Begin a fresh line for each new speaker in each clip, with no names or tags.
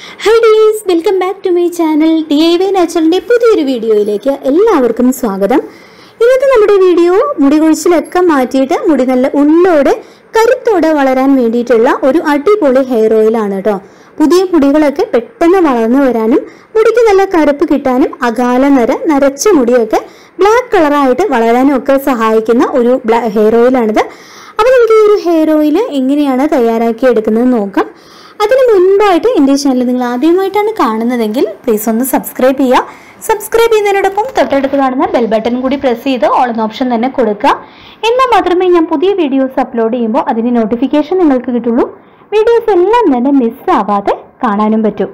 hi dears welcome back to my channel D I Y നാച്ചുറലിൻ്റെ പുതിയൊരു വീഡിയോയിലേക്ക് എല്ലാവർക്കും സ്വാഗതം ഇന്നത്തെ നമ്മുടെ വീഡിയോ മുടി കൊഴിച്ചിലൊക്കെ മാറ്റിയിട്ട് മുടി നല്ല ഉള്ളോടെ കരുത്തോടെ വളരാൻ വേണ്ടിയിട്ടുള്ള ഒരു അടിപൊളി ഹെയർ ഓയിലാണ് കേട്ടോ പുതിയ മുടികളൊക്കെ പെട്ടെന്ന് വളർന്നു വരാനും മുടിക്ക് നല്ല കറുപ്പ് കിട്ടാനും അകാല നര നരച്ച മുടിയൊക്കെ ബ്ലാക്ക് കളറായിട്ട് വളരാനും ഒക്കെ സഹായിക്കുന്ന ഒരു ഹെയർ ഓയിലാണിത് അപ്പോൾ നമുക്ക് ഈ ഒരു ഹെയർ ഓയിൽ എങ്ങനെയാണ് തയ്യാറാക്കി എടുക്കുന്നത് നോക്കാം അതിന് മുൻപായിട്ട് എൻ്റെ ചാനൽ നിങ്ങൾ ആദ്യമായിട്ടാണ് കാണുന്നതെങ്കിൽ പ്ലീസ് ഒന്ന് സബ്സ്ക്രൈബ് ചെയ്യുക സബ്സ്ക്രൈബ് ചെയ്യുന്നതിനോടൊപ്പം തൊട്ടടുത്ത് കാണുന്ന ബെൽ ബട്ടൺ കൂടി പ്രസ് ചെയ്ത് ഓൾ എന്ന ഓപ്ഷൻ തന്നെ കൊടുക്കുക എന്നാൽ മാത്രമേ ഞാൻ പുതിയ വീഡിയോസ് അപ്ലോഡ് ചെയ്യുമ്പോൾ അതിന് നോട്ടിഫിക്കേഷൻ നിങ്ങൾക്ക് കിട്ടുള്ളൂ വീഡിയോസ് എല്ലാം തന്നെ മിസ്സാവാതെ കാണാനും പറ്റും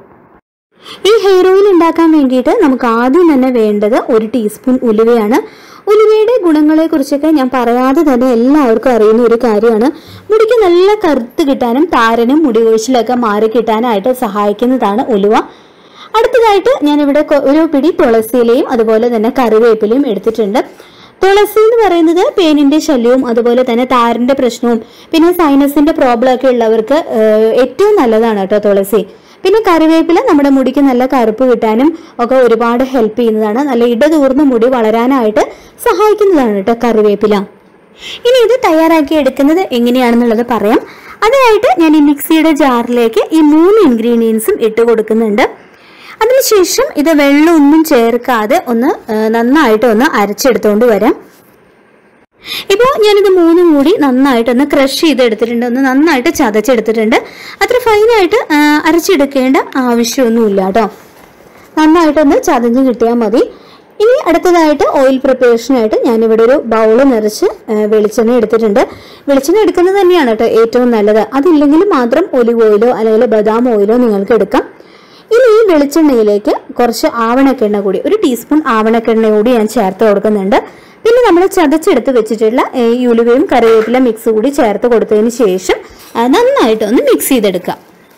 ഈ ഹെയർ ഓയിൽ ഉണ്ടാക്കാൻ വേണ്ടിയിട്ട് നമുക്ക് ആദ്യം തന്നെ വേണ്ടത് ഒരു ടീസ്പൂൺ ഉലുവയാണ് ഉലുവയുടെ ഗുണങ്ങളെ കുറിച്ചൊക്കെ ഞാൻ പറയാതെ തന്നെ എല്ലാവർക്കും അറിയുന്ന ഒരു കാര്യമാണ് മുടിക്ക് നല്ല കറുത്ത് കിട്ടാനും താരനും മുടി കൊഴിച്ചിലൊക്കെ മാറി കിട്ടാനായിട്ട് സഹായിക്കുന്നതാണ് ഉലുവ അടുത്തതായിട്ട് ഞാനിവിടെ കൊ- ഒരു പിടി തുളസിയിലയും അതുപോലെ തന്നെ കറിവേപ്പിലയും എടുത്തിട്ടുണ്ട് തുളസി എന്ന് പറയുന്നത് പേനിന്റെ ശല്യവും അതുപോലെ തന്നെ താരന്റെ പ്രശ്നവും പിന്നെ സൈനസിന്റെ പ്രോബ്ലം ഒക്കെ ഉള്ളവർക്ക് ഏഹ്, ഏറ്റവും നല്ലതാണ് കേട്ടോ തുളസി പിന്നെ കറിവേപ്പില നമ്മുടെ മുടിക്ക് നല്ല കറുപ്പ് കിട്ടാനും ഒക്കെ ഒരുപാട് ഹെൽപ്പ് ചെയ്യുന്നതാണ് നല്ല ഇടതൂർന്ന മുടി വളരാനായിട്ട് സഹായിക്കുന്നതാണ് കേട്ടോ കറിവേപ്പില ഇനി ഇത് തയ്യാറാക്കി എടുക്കുന്നത് എങ്ങനെയാണെന്നുള്ളത് പറയാം അതിനായിട്ട് ഞാൻ ഈ മിക്സിയുടെ ജാറിലേക്ക് ഈ മൂന്ന് ഇൻഗ്രീഡിയൻസും ഇട്ട് കൊടുക്കുന്നുണ്ട് അതിനുശേഷം ഇത് വെള്ളമൊന്നും ചേർക്കാതെ ഒന്ന് ആ, നന്നായിട്ട് ഒന്ന് അരച്ചെടുത്തുകൊണ്ട് വരാം ഇപ്പോൾ ഞാനിത് മൂന്നും കൂടി നന്നായിട്ടൊന്ന് ക്രഷ് ചെയ്തെടുത്തിട്ടുണ്ട് ഒന്ന് നന്നായിട്ട് ചതച്ചെടുത്തിട്ടുണ്ട് അത്ര ഫൈനായിട്ട് ആ, അരച്ചെടുക്കേണ്ട ആവശ്യമൊന്നുമില്ല കേട്ടോ നന്നായിട്ടൊന്ന് ചതഞ്ഞ് കിട്ടിയാൽ മതി ഇനി അടുത്തതായിട്ട് ഓയിൽ പ്രിപ്പറേഷനായിട്ട് ഞാനിവിടെ ഒരു ബൗള് നിറച്ച് ആ, വെളിച്ചെണ്ണ എടുത്തിട്ടുണ്ട് വെളിച്ചെണ്ണ എടുക്കുന്നത് തന്നെയാണ് കേട്ടോ ഏറ്റവും നല്ലത് അതില്ലെങ്കിൽ മാത്രം ഒലിവ് ഓയിലോ അല്ലെങ്കിൽ ബദാം ഓയിലോ നിങ്ങൾക്ക് എടുക്കാം ഇനി ഈ വെളിച്ചെണ്ണയിലേക്ക് കുറച്ച് ആവണക്കെണ്ണ കൂടി ഒരു ടീസ്പൂൺ ആവണക്കെണ്ണ കൂടി ഞാൻ ചേർത്ത് കൊടുക്കുന്നുണ്ട് പിന്നെ നമ്മൾ ചതച്ചെടുത്ത് വെച്ചിട്ടുള്ള ഏ, ഈ ഉലുവയും കറിവേപ്പില മിക്സ് കൂടി ചേർത്ത് കൊടുത്തതിന് ശേഷം ആ, നന്നായിട്ട് ഒന്ന് മിക്സ് ചെയ്തെടുക്കാം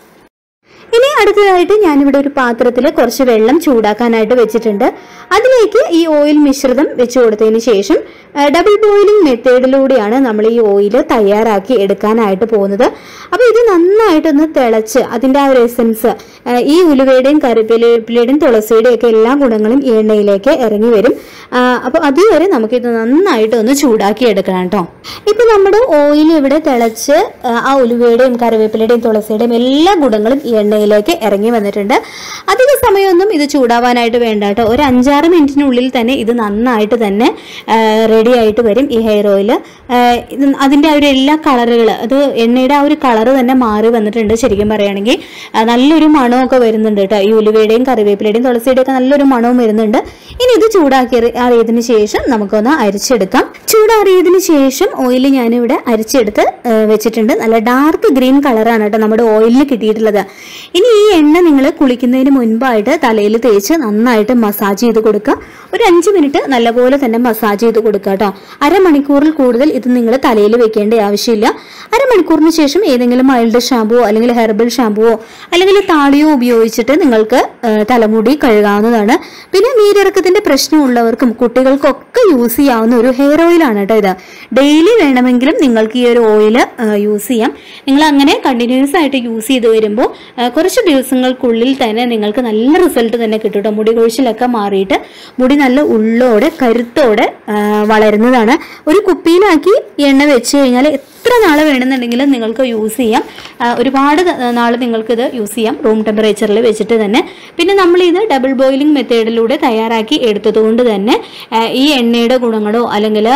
ഇനി അടുത്തതായിട്ട് ഞാനിവിടെ ഒരു പാത്രത്തിൽ കുറച്ച് വെള്ളം ചൂടാക്കാനായിട്ട് വെച്ചിട്ടുണ്ട് അതിലേക്ക് ഈ ഓയിൽ മിശ്രിതം വെച്ച് കൊടുത്തതിന് ശേഷം ഡബിൾ ബോയിലിംഗ് മെത്തേഡിലൂടെയാണ് നമ്മൾ ഈ ഓയിൽ തയ്യാറാക്കി എടുക്കാനായിട്ട് പോകുന്നത് അപ്പോൾ ഇത് നന്നായിട്ടൊന്ന് തിളച്ച് അതിൻ്റെ ആ ഒരു എസൻസ് ഈ ഉലുവയുടെയും കറിവേപ്പിലയുടെയും തുളസിയുടെയും ഒക്കെ എല്ലാ ഗുണങ്ങളും ഈ എണ്ണയിലേക്ക് ഇറങ്ങി വരും അപ്പോൾ അതുവരെ നമുക്കിത് നന്നായിട്ട് ഒന്ന് ചൂടാക്കി എടുക്കണം കേട്ടോ ഇപ്പം നമ്മുടെ ഓയിൽ ഇവിടെ തിളച്ച് ആ, ആ ഉലുവയുടെയും കറിവേപ്പിലയുടെയും തുളസിയുടെയും എല്ലാ ഗുണങ്ങളും ഈ എണ്ണയിലേക്ക് ഇറങ്ങി വന്നിട്ടുണ്ട് അധിക സമയമൊന്നും ഇത് ചൂടാവാനായിട്ട് വേണ്ട കേട്ടോ ഒരു അഞ്ചാറ് മിനിറ്റിനുള്ളിൽ തന്നെ ഇത് നന്നായിട്ട് തന്നെ റെഡി ആയിട്ട് വരും ഈ ഹെയർ ഓയിൽ അതിൻ്റെ ആ ഒരു എല്ലാ കളറുകൾ അത് എണ്ണയുടെ ആ ഒരു കളറ് തന്നെ മാറി വന്നിട്ടുണ്ട് ശരിക്കും പറയുകയാണെങ്കിൽ ആ, നല്ലൊരു മണമൊക്കെ വരുന്നുണ്ട് കേട്ടോ ഈ ഉലുവയുടെയും കറിവേപ്പിലയുടെയും തുളസിയുടെയും ഒക്കെ നല്ലൊരു മണവും വരുന്നുണ്ട് ഇനി ഇത് ചൂടാക്കി അറി- അറിയതിന് ശേഷം നമുക്കൊന്ന് അരിച്ചെടുക്കാം ചൂടാറിയതിന് ശേഷം ഓയിൽ ഞാനിവിടെ അരിച്ചെടുത്ത് ആ, വെച്ചിട്ടുണ്ട് നല്ല ഡാർക്ക് ഗ്രീൻ കളറാണ് കേട്ടോ നമ്മുടെ ഓയിലിന് കിട്ടിയിട്ടുള്ളത് ഇനി ഈ എണ്ണ നിങ്ങൾ കുളിക്കുന്നതിന് മുൻപായിട്ട് തലയിൽ തേച്ച് നന്നായിട്ട് മസാജ് ചെയ്ത് കൊടുക്കുക ഒരു അഞ്ച് മിനിറ്റ് നല്ലപോലെ തന്നെ മസാജ് ചെയ്ത് കൊടുക്കുക കേട്ടോ അരമണിക്കൂറിൽ കൂടുതൽ ഇത് നിങ്ങൾ തലയിൽ വെക്കേണ്ട ആവശ്യമില്ല അരമണിക്കൂറിന് ശേഷം ഏതെങ്കിലും മൈൽഡ് ഷാമ്പുവോ അല്ലെങ്കിൽ ഹെർബൽ ഷാമ്പുവോ അല്ലെങ്കിൽ താളിയോ ഉപയോഗിച്ചിട്ട് നിങ്ങൾക്ക് ആ, തലമുടി കഴുകാവുന്നതാണ് പിന്നെ നീരിറക്കത്തിന്റെ പ്രശ്നമുള്ളവർക്കും കുട്ടികൾക്കൊക്കെ യൂസ് ചെയ്യാവുന്ന ഒരു ഹെയർ ഓയിലാണ് കേട്ടോ ഇത് ഡെയിലി വേണമെങ്കിലും നിങ്ങൾക്ക് ഈ ഒരു ഓയിൽ യൂസ് ചെയ്യാം നിങ്ങൾ അങ്ങനെ കണ്ടിന്യൂസ് ആയിട്ട് യൂസ് ചെയ്ത് വരുമ്പോൾ ആ, കുറച്ച് ദിവസങ്ങൾക്കുള്ളിൽ തന്നെ നിങ്ങൾക്ക് നല്ല റിസൾട്ട് തന്നെ കിട്ടും കേട്ടോ മുടി കൊഴിച്ചിലൊക്കെ മാറിയിട്ട് മുടി നല്ല ഉള്ളോടെ കരുത്തോടെ ആ, വളരുന്നതാണ് ഒരു കുപ്പിയിലാക്കി എണ്ണ വെച്ച് കഴിഞ്ഞാൽ എത്ര നാൾ വേണമെന്നുണ്ടെങ്കിലും നിങ്ങൾക്ക് യൂസ് ചെയ്യാം ആ, ഒരുപാട് നാൾ നിങ്ങൾക്കിത് യൂസ് ചെയ്യാം റൂം ടെമ്പറേച്ചറിൽ വെച്ചിട്ട് തന്നെ പിന്നെ നമ്മളിത് ഡബിൾ ബോയിലിംഗ് മെത്തേഡിലൂടെ തയ്യാറാക്കി എടുത്തതുകൊണ്ട് തന്നെ ആ, ഈ എണ്ണയുടെ ഗുണങ്ങളോ അല്ലെങ്കിൽ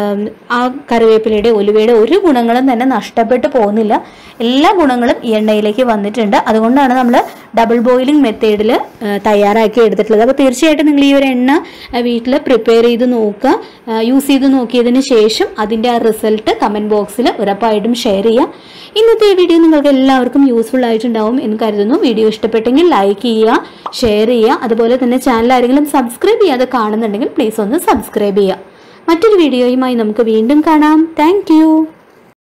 ആ കറിവേപ്പിലയുടെ ഒലുവയുടെ ഒരു ഗുണങ്ങളും തന്നെ നഷ്ടപ്പെട്ടു പോകുന്നില്ല എല്ലാ ഗുണങ്ങളും ഈ എണ്ണയിലേക്ക് വന്നിട്ടുണ്ട് അതുകൊണ്ടാണ് നമ്മൾ ഡബിൾ ബോയിലിംഗ് മെത്തേഡിൽ തയ്യാറാക്കി എടുത്തിട്ടുള്ളത് അപ്പോൾ തീർച്ചയായിട്ടും നിങ്ങൾ ഈ ഒരു എണ്ണ വീട്ടിൽ പ്രിപ്പയർ ചെയ്ത് നോക്കുക യൂസ് ചെയ്ത് നോക്കിയതിന് ശേഷം അതിൻ്റെ ആ റിസൾട്ട് കമൻറ്റ് ബോക്സിൽ ഉറപ്പായിട്ടും ഷെയർ ചെയ്യാം ഇന്നത്തെ ഈ വീഡിയോ നിങ്ങൾക്ക് എല്ലാവർക്കും യൂസ്ഫുൾ ആയിട്ടുണ്ടാവും എന്ന് കരുതുന്നു വീഡിയോ ഇഷ്ടപ്പെട്ടെങ്കിൽ ലൈക്ക് ചെയ്യുക ഷെയർ ചെയ്യുക അതുപോലെ തന്നെ ചാനൽ ആരെങ്കിലും സബ്സ്ക്രൈബ് ചെയ്യാതെ കാണുന്നുണ്ടെങ്കിൽ പ്ലീസ് ഒന്ന് സബ്സ്ക്രൈബ് ചെയ്യുക മറ്റൊരു വീഡിയോയുമായി നമുക്ക് വീണ്ടും കാണാം താങ്ക്